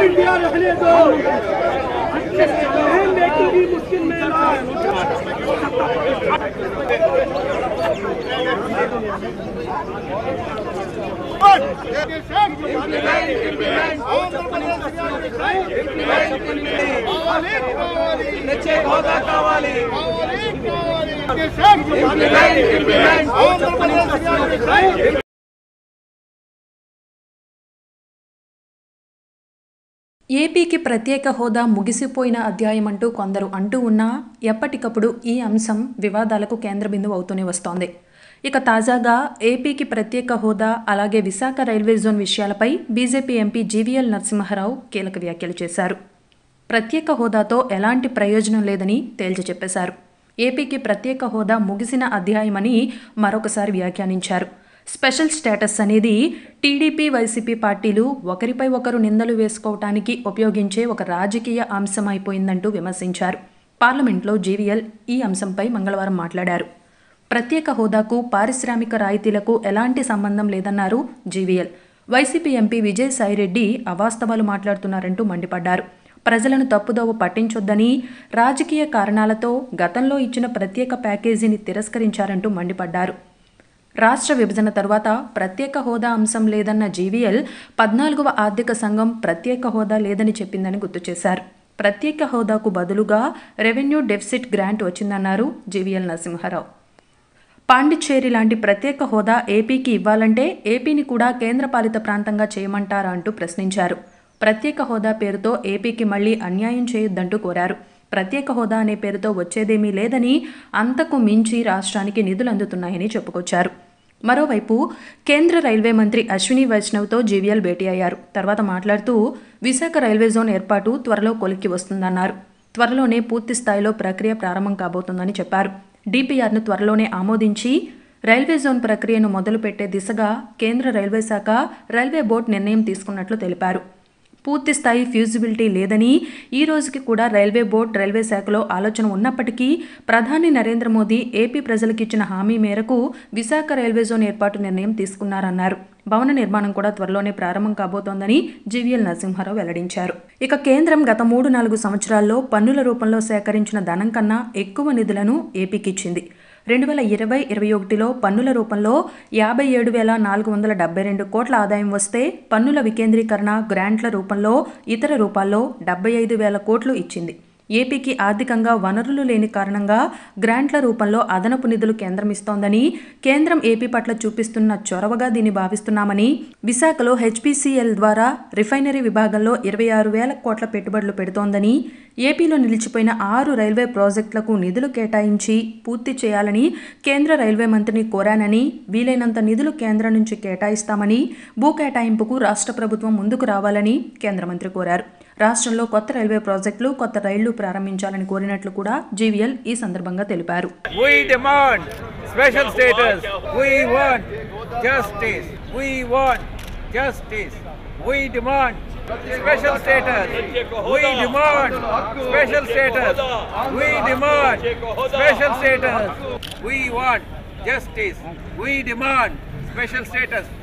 India रहने दो बहन बेटी की मुश्किल में ప్రత్యేక హోదా కావాలి ఏపీకి ప్రత్యేక హోదా ముగిసిపోయిన అధ్యాయం అంటూ కొందరు అంటూ ఉన్నా ఎప్పటికప్పుడు ఈ అంశం వివాదాలకు కేంద్ర బిందువు అవుతూనే వస్తోంది ఇక తాజాగా ఏపీకి ప్రత్యేక హోదా అలాగే విశాఖ రైల్వే జోన్ విషయాలపై బీజేపీ ఎంపీ జీవీఎల్ నరసింహారావు కీలక వ్యాఖ్యలు చేశారు ప్రత్యేక హోదాతో ఎలాంటి ప్రయోజనం లేదని తేల్చి చెప్పేశారు ఏపీకి ప్రత్యేక హోదా ముగిసిన అధ్యాయమని మరొకసారి వ్యాఖ్యానించారు స్పెషల్ స్టేటస్ అనేది టీడీపీ వైసీపీ పార్టీలు ఒకరిపై ఒకరు నిందలు వేసుకోవటానికి ఉపయోగించే ఒక రాజకీయ అంశం అయిపోయిందంటూ విమర్శించారు పార్లమెంట్లో జీవీఎల్ ఈ అంశంపై మంగళవారం మాట్లాడారు ప్రత్యేక హోదాకు పారిశ్రామిక రాయితీలకు ఎలాంటి సంబంధం లేదన్నారు జీవీఎల్ వైసీపీ ఎంపీ విజయసాయిరెడ్డి అవాస్తవాలు మాట్లాడుతున్నారంటూ మండిపడ్డారు ప్రజలను తప్పుదోవ పట్టించొద్దని రాజకీయ కారణాలతో గతంలో ఇచ్చిన ప్రత్యేక ప్యాకేజీని తిరస్కరించారంటూ మండిపడ్డారు రాష్ట్ర విభజన తరువాత ప్రత్యేక హోదా అంశం లేదన్న జీవీఎల్ పద్నాలుగవ ఆర్థిక సంఘం ప్రత్యేక హోదా లేదని చెప్పిందని గుర్తు చేశారు ప్రత్యేక హోదాకు బదులుగా రెవెన్యూ డెఫిసిట్ గ్రాంట్ వచ్చిందన్నారు జీవీఎల్ నరసింహారావు పాండిచ్చేరి లాంటి ప్రత్యేక హోదా ఏపీకి ఇవ్వాలంటే ఏపీని కూడా కేంద్రపాలిత ప్రాంతంగా చేయమంటారా అంటూ ప్రశ్నించారు ప్రత్యేక హోదా పేరుతో ఏపీకి మళ్లీ అన్యాయం చేయొద్దంటూ కోరారు ప్రత్యేక హోదా అనే పేరుతో వచ్చేదేమీ లేదని అంతకు మించి రాష్ట్రానికి నిధులు అందుతున్నాయని చెప్పుకొచ్చారు మరోవైపు కేంద్ర రైల్వే మంత్రి అశ్విని వైష్ణవ్తో జీవీఎల్ భేటీ అయ్యారు తర్వాత మాట్లాడుతూ విశాఖ రైల్వే జోన్ ఏర్పాటు త్వరలో కొలిక్కి వస్తుందన్నారు త్వరలోనే పూర్తి స్థాయిలో ప్రక్రియ ప్రారంభం కాబోతుందని చెప్పారు డిపిఆర్ను త్వరలోనే ఆమోదించి రైల్వే జోన్ ప్రక్రియను మొదలుపెట్టే దిశగా కేంద్ర రైల్వే శాఖ రైల్వే బోర్డు నిర్ణయం తీసుకున్నట్లు తెలిపారు పూర్తి స్థాయి ఫ్యూజిబిలిటీ లేదని ఈ రోజుకి కూడా రైల్వే బోర్డు రైల్వే శాఖలో ఆలోచన ఉన్నప్పటికీ ప్రధాని నరేంద్ర మోదీ ఏపీ ప్రజలకు ఇచ్చిన హామీ మేరకు విశాఖ రైల్వే జోన్ ఏర్పాటు నిర్ణయం తీసుకున్నారన్నారు భవన నిర్మాణం కూడా త్వరలోనే ప్రారంభం కాబోతోందని జీవీఎల్ నరసింహారావు వెల్లడించారు ఇక కేంద్రం గత మూడు నాలుగు సంవత్సరాల్లో పన్నుల రూపంలో సేకరించిన ధనం కన్నా ఎక్కువ నిధులను ఏపీకి ఇచ్చింది రెండు వేల ఇరవై ఇరవై ఒకటిలో పన్నుల రూపంలో యాభై ఏడు వేల నాలుగు వందల డెబ్బై రెండు కోట్ల ఆదాయం వస్తే పన్నుల వికేంద్రీకరణ గ్రాంట్ల రూపంలో ఇతర రూపాల్లో డెబ్బై ఐదు వేల కోట్లు ఇచ్చింది ఏపీకి ఆర్థికంగా వనరులు లేని కారణంగా గ్రాంట్ల రూపంలో అదనపు నిధులు కేంద్రం ఇస్తోందని కేంద్రం ఏపీ పట్ల చూపిస్తున్న చొరవగా దీన్ని భావిస్తున్నామని విశాఖలో హెచ్పిసిఎల్ ద్వారా రిఫైనరీ విభాగంలో ఇరవై ఆరు వేల కోట్ల పెట్టుబడులు పెడుతోందని ఏపీలో నిలిచిపోయిన ఆరు రైల్వే ప్రాజెక్టులకు నిధులు కేటాయించి పూర్తి చేయాలని కేంద్ర రైల్వే మంత్రిని కోరానని వీలైనంత నిధులు కేంద్రం నుంచి కేటాయిస్తామని భూ కేటాయింపుకు రాష్ట్ర ప్రభుత్వం ముందుకు రావాలని కేంద్ర మంత్రి కోరారు రాష్ట్రంలో కొత్త రైల్వే ప్రాజెక్టులు కొత్త రైళ్లు ప్రారంభించాలని కోరినట్లు కూడా జీవీఎల్ ఈ సందర్భంగా తెలిపారు We demand special status. We want justice. We want justice. We demand special status. We demand special status. We demand special status. We want justice. We demand special status.